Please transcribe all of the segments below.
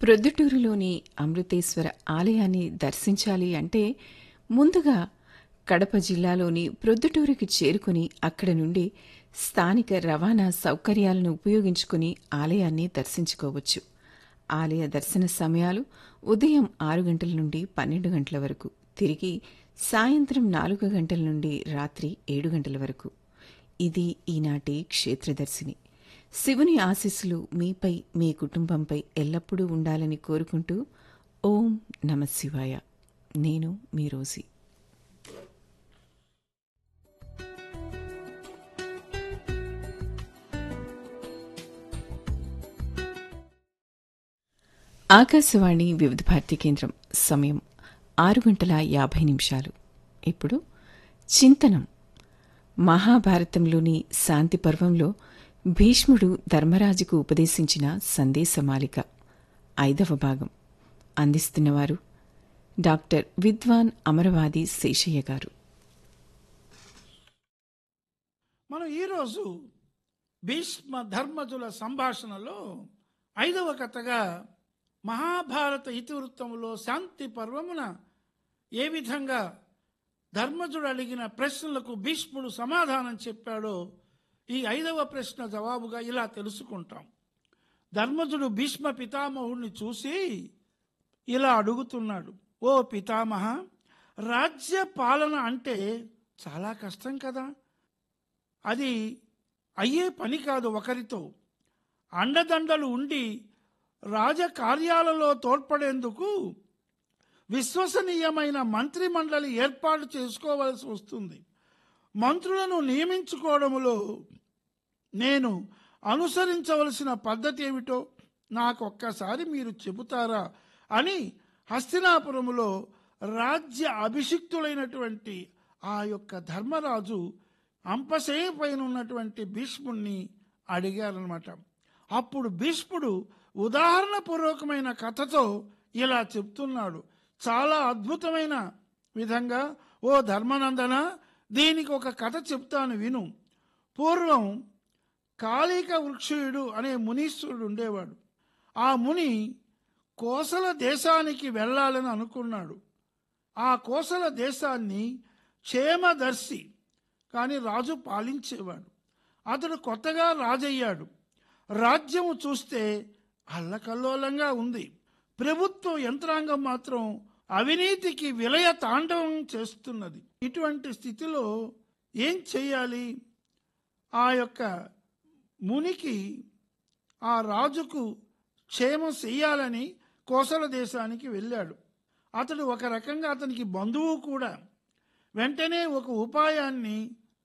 ప్రొద్దుటూరులోని అమృతేశ్వర ఆలయాన్ని దర్శించాలి అంటే ముందుగా కడప జిల్లాలోని ప్రొద్దుటూరుకి చేరుకుని అక్కడ నుండి స్థానిక రవాణా సౌకర్యాలను ఉపయోగించుకుని ఆలయాన్ని దర్శించుకోవచ్చు ఆలయ దర్శన సమయాలు ఉదయం ఆరు గంటల నుండి పన్నెండు గంటల వరకు తిరిగి సాయంత్రం నాలుగు గంటల నుండి రాత్రి ఏడు గంటల వరకు ఇది ఈనాటి క్షేత్రదర్శిని శివుని ఆశీస్సులు మీపై మీ కుటుంబంపై ఎల్లప్పుడూ ఉండాలని కోరుకుంటూ ఓం నమ శివాయ నేను మీ రోజీ ఆకాశవాణి వివిధ భారతి కేంద్రం సమయం ఆరు గంటల యాభై నిమిషాలు ఇప్పుడు చింతనం మహాభారతంలోని శాంతి పర్వంలో భీష్ముడు ధర్మరాజుకు ఉపదేశించిన సందేశమాలిక ఐదవ భాగం అందిస్తున్నవారు డాక్టర్ విద్వాన్ అమరవాది శేషయ్య గారు మనం ఈరోజు భీష్మ ధర్మజుల సంభాషణలో ఐదవ కథగా మహాభారత ఇతివృత్తంలో శాంతి పర్వమున ఏ విధంగా ధర్మజుడు అడిగిన ప్రశ్నలకు భీష్ముడు సమాధానం చెప్పాడో ఈ ఐదవ ప్రశ్న జవాబుగా ఇలా తెలుసుకుంటాం ధర్మజుడు భీష్మ పితామహుడిని చూసి ఇలా అడుగుతున్నాడు ఓ పితామహ రాజ్య పాలన అంటే చాలా కష్టం కదా అది అయ్యే పని కాదు ఒకరితో అండదండలు ఉండి రాజకార్యాలలో తోడ్పడేందుకు విశ్వసనీయమైన మంత్రి మండలి ఏర్పాటు చేసుకోవలసి వస్తుంది మంత్రులను నియమించుకోవడంలో నేను అనుసరించవలసిన పద్ధతి ఏమిటో నాకు ఒక్కసారి మీరు చెబుతారా అని హస్తినాపురములో రాజ్య అభిషిక్తులైనటువంటి ఆ యొక్క ధర్మరాజు అంపశయ పైన ఉన్నటువంటి భీష్ముణ్ణి అడిగారనమాట అప్పుడు భీష్ముడు ఉదాహరణపూర్వకమైన కథతో ఇలా చెప్తున్నాడు చాలా అద్భుతమైన విధంగా ఓ ధర్మనందన దీనికి ఒక కథ చెప్తాను విను పూర్వం కాళిక వృక్షయుడు అనే మునీశ్వరుడు ఉండేవాడు ఆ ముని కోసల దేశానికి వెళ్ళాలని అనుకున్నాడు ఆ కోసల దేశాన్ని క్షేమదర్శి కానీ రాజు పాలించేవాడు అతడు కొత్తగా రాజయ్యాడు రాజ్యము చూస్తే అల్లకల్లోలంగా ఉంది ప్రభుత్వ యంత్రాంగం మాత్రం అవినీతికి విలయ తాండవం చేస్తున్నది ఇటువంటి స్థితిలో ఏం చేయాలి ఆ యొక్క మునికి ఆ రాజుకు క్షేమం చెయ్యాలని కోసల దేశానికి వెళ్ళాడు అతడు ఒక రకంగా అతనికి బంధువు కూడా వెంటనే ఒక ఉపాయాన్ని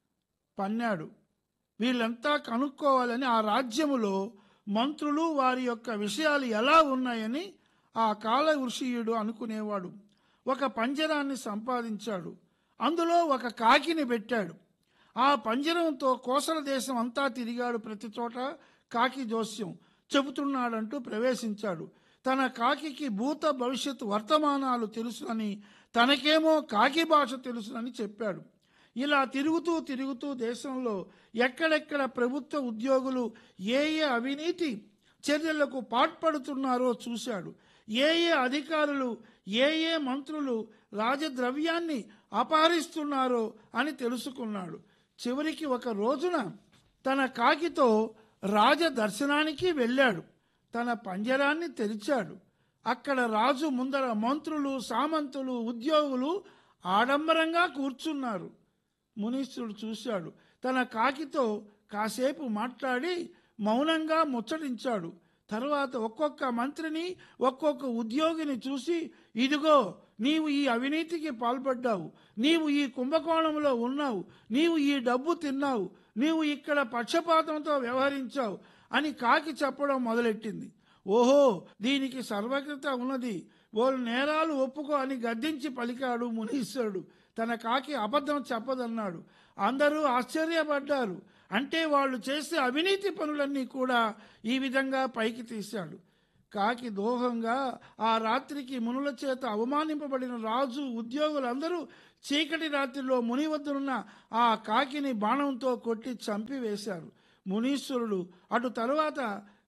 పన్నాడు వీళ్ళంతా కనుక్కోవాలని ఆ రాజ్యములో మంత్రులు వారి యొక్క విషయాలు ఎలా ఉన్నాయని ఆ కాల ఋషియుడు అనుకునేవాడు ఒక పంజరాన్ని సంపాదించాడు అందులో ఒక కాకిని పెట్టాడు ఆ పంజరంతో కోసల దేశం అంతా తిరిగాడు ప్రతి చోట కాకి జోస్యం చెబుతున్నాడంటూ ప్రవేశించాడు తన కాకికి భూత భవిష్యత్తు వర్తమానాలు తెలుసునని తనకేమో కాకి భాష తెలుసునని చెప్పాడు ఇలా తిరుగుతూ తిరుగుతూ దేశంలో ఎక్కడెక్కడ ప్రభుత్వ ఉద్యోగులు ఏ ఏ అవినీతి చర్యలకు పాల్పడుతున్నారో చూశాడు ఏ ఏ అధికారులు ఏ ఏ మంత్రులు రాజద్రవ్యాన్ని అపహరిస్తున్నారో అని తెలుసుకున్నాడు చివరికి ఒక రోజున తన కాకితో రాజ దర్శనానికి వెళ్ళాడు తన పంజరాన్ని తెరిచాడు అక్కడ రాజు ముందర మంత్రులు సామంతులు ఉద్యోగులు ఆడంబరంగా కూర్చున్నారు మునీశ్వరుడు చూశాడు తన కాకితో కాసేపు మాట్లాడి మౌనంగా ముచ్చటించాడు తర్వాత ఒక్కొక్క మంత్రిని ఒక్కొక్క ఉద్యోగిని చూసి ఇదిగో నీవు ఈ అవినీతికి పాల్పడ్డావు నీవు ఈ కుంభకోణంలో ఉన్నావు నీవు ఈ డబ్బు తిన్నావు నీవు ఇక్కడ పక్షపాతంతో వ్యవహరించావు అని కాకి చెప్పడం మొదలెట్టింది ఓహో దీనికి సర్వజ్ఞత ఉన్నది వాళ్ళు నేరాలు ఒప్పుకో అని గద్దించి పలికాడు మునీశ్వరుడు తన కాకి అబద్ధం చెప్పదన్నాడు అందరూ ఆశ్చర్యపడ్డారు అంటే వాళ్ళు చేసే అవినీతి పనులన్నీ కూడా ఈ విధంగా పైకి తీశాడు కాకి దోహంగా ఆ రాత్రికి మునుల చేత అవమానింపబడిన రాజు ఉద్యోగులందరూ చీకటి రాత్రిలో ముని వద్దనున్న ఆ కాకిని బాణంతో కొట్టి చంపివేశారు మునీశ్వరుడు అటు తరువాత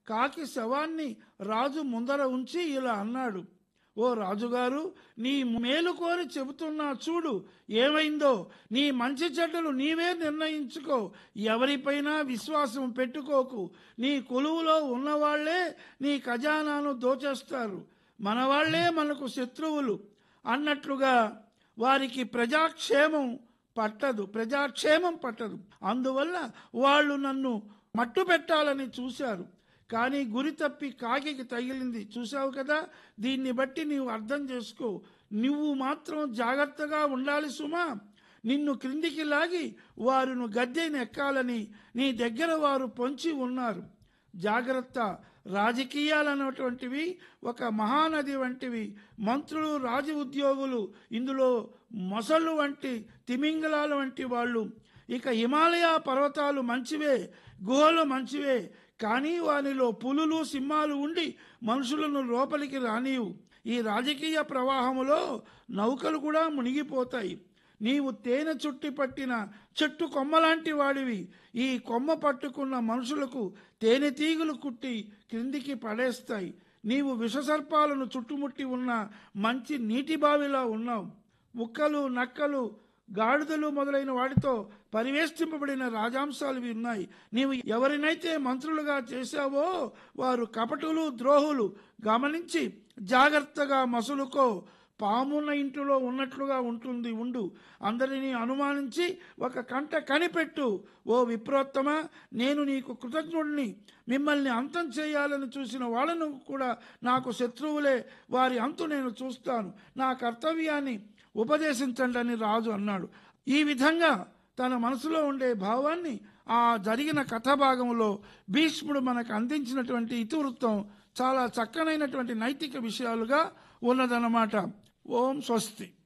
కాకి శవాన్ని రాజు ముందర ఉంచి ఇలా అన్నాడు ఓ రాజుగారు నీ మేలు కోరి చెబుతున్నా చూడు ఏమైందో నీ మంచి చెడ్డలు నీవే నిర్ణయించుకో ఎవరిపైనా విశ్వాసం పెట్టుకోకు నీ కొలువులో ఉన్నవాళ్లే నీ ఖజానాను దోచేస్తారు మనవాళ్లే మనకు శత్రువులు అన్నట్లుగా వారికి ప్రజాక్షేమం పట్టదు ప్రజాక్షేమం పట్టదు అందువల్ల వాళ్ళు నన్ను మట్టు పెట్టాలని చూశారు కానీ గురి తప్పి కాకికి తగిలింది చూసావు కదా దీన్ని బట్టి నీవు అర్థం చేసుకో నువ్వు మాత్రం జాగ్రత్తగా ఉండాలి సుమా నిన్ను క్రిందికి లాగి వారును గద్దెని ఎక్కాలని నీ దగ్గర వారు పొంచి ఉన్నారు జాగ్రత్త రాజకీయాలన్నటువంటివి ఒక మహానది వంటివి మంత్రులు రాజ ఉద్యోగులు ఇందులో మొసళ్ళు వంటి తిమింగలాలు వంటి వాళ్ళు ఇక హిమాలయ పర్వతాలు మంచివే గుహలు మంచివే కానీ వానిలో పులులు సింహాలు ఉండి మనుషులను లోపలికి రానివు ఈ రాజకీయ ప్రవాహములో నౌకలు కూడా మునిగిపోతాయి నీవు తేనె చుట్టి పట్టిన చెట్టు కొమ్మలాంటి వాడివి ఈ కొమ్మ పట్టుకున్న మనుషులకు తేనె తీగులు కుట్టి క్రిందికి పడేస్తాయి నీవు విషసర్పాలను చుట్టుముట్టి ఉన్న మంచి నీటి బావిలా ఉన్నావు ముక్కలు నక్కలు గాడిదలు మొదలైన వాటితో పరివేష్టింపబడిన రాజాంశాలు ఇవి ఉన్నాయి నీవు ఎవరినైతే మంత్రులుగా చేశావో వారు కపటులు ద్రోహులు గమనించి జాగ్రత్తగా మసులుకో పామున్న ఇంటిలో ఉన్నట్లుగా ఉంటుంది ఉండు అందరినీ అనుమానించి ఒక కంట కనిపెట్టు ఓ విప్రోత్తమ నేను నీకు కృతజ్ఞుడిని మిమ్మల్ని అంతం చేయాలని చూసిన వాళ్ళను కూడా నాకు శత్రువులే వారి అంతు నేను చూస్తాను నా కర్తవ్యాన్ని ఉపదేశించండి అని రాజు అన్నాడు ఈ విధంగా తన మనసులో ఉండే భావాన్ని ఆ జరిగిన కథాభాగంలో భీష్ముడు మనకు అందించినటువంటి ఇతివృత్తం చాలా చక్కనైనటువంటి నైతిక విషయాలుగా ఉన్నదన్నమాట ఓం స్వస్తి